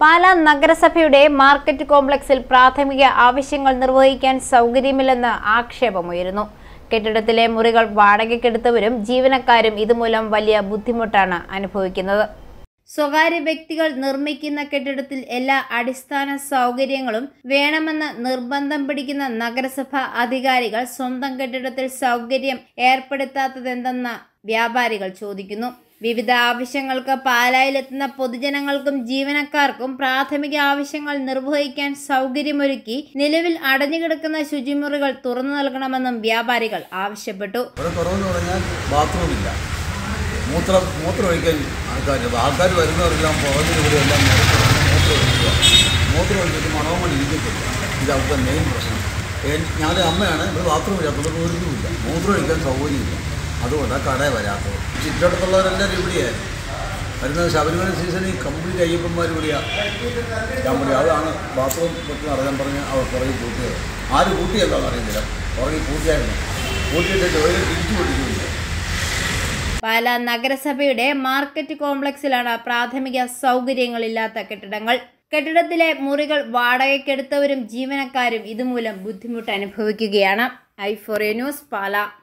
പാലാ നഗരസഭയുടെ മാർക്കറ്റ് കോംപ്ലക്സിൽ പ്രാഥമിക ആവശ്യങ്ങൾ നിർവഹിക്കാൻ സൗകര്യമില്ലെന്ന് ആക്ഷേപമുയരുന്നു കെട്ടിടത്തിലെ മുറികൾ വാടകയ്ക്കെടുത്തവരും ജീവനക്കാരും ഇതുമൂലം വലിയ ബുദ്ധിമുട്ടാണ് അനുഭവിക്കുന്നത് സ്വകാര്യ വ്യക്തികൾ നിർമ്മിക്കുന്ന കെട്ടിടത്തിൽ എല്ലാ അടിസ്ഥാന സൗകര്യങ്ങളും വേണമെന്ന് നിർബന്ധം പിടിക്കുന്ന നഗരസഭ അധികാരികൾ സ്വന്തം കെട്ടിടത്തിൽ സൗകര്യം ഏർപ്പെടുത്താത്തതെന്തെന്ന് വ്യാപാരികൾ ചോദിക്കുന്നു വിവിധ ആവശ്യങ്ങൾക്ക് പാലായിലെത്തുന്ന പൊതുജനങ്ങൾക്കും ജീവനക്കാർക്കും പ്രാഥമിക ആവശ്യങ്ങൾ നിർവഹിക്കാൻ സൗകര്യമൊരുക്കി നിലവിൽ അടഞ്ഞുകിടക്കുന്ന ശുചിമുറികൾ തുറന്നു നൽകണമെന്നും വ്യാപാരികൾ ആവശ്യപ്പെട്ടു ഇവിടെ കുറവെന്ന് പറഞ്ഞാൽ ബാത്റൂമില്ല മൂത്രം മൂത്രം ഒഴിക്കാൻ ആൾക്കാർ ആൾക്കാർ വരുന്നവരെല്ലാം പുറകിൽ ഇവിടെ എല്ലാം നിരത്തി വന്ന് മൂത്രം ഒഴിക്കുക മൂത്രം ഒഴിച്ചിട്ട് മണവും കൊണ്ട് ഇരിക്കത്തില്ല ഇത് അവിടുത്തെ മെയിൻ പ്രശ്നം എൻ- ഞാനൊരു അമ്മയാണ് ഇവിടെ ബാത്റൂം ഇല്ലാത്തത് ഒരിക്കലുമില്ല മൂത്രം ഒഴിക്കാൻ സൗകര്യമില്ല അതുകൊണ്ടാണ് കടയിൽ വരാത്തത് ചുറ്റടുത്തുള്ളവരെല്ലാവരും ഇവിടെയായിരുന്നു വരുന്നത് ശബരിമല സീസണിൽ കംപ്ലീറ്റ് അയ്യപ്പന്മാർ ഇവിടെയാണ് ഞാൻ പറയും അതാണ് ബാത്റൂം തൊട്ട് നടക്കാൻ പറഞ്ഞ് അവർ പുറകിൽ കൂട്ടിയത് ആര് കൂട്ടിയല്ലാന്ന് അറിയുന്നില്ല പുറകിൽ കൂട്ടിയായിരുന്നു കൂട്ടിയിട്ട് ജോലി തിരിച്ചു പൊട്ടിക്കുന്നില്ല പാലാ നഗരസഭയുടെ മാർക്കറ്റ് കോംപ്ലക്സിലാണ് പ്രാഥമിക സൗകര്യങ്ങളില്ലാത്ത കെട്ടിടങ്ങൾ കെട്ടിടത്തിലെ മുറികൾ വാടകയ്ക്കെടുത്തവരും ജീവനക്കാരും ഇതുമൂലം ബുദ്ധിമുട്ട് അനുഭവിക്കുകയാണ് ഐ ഫോറിയ ന്യൂസ് പാല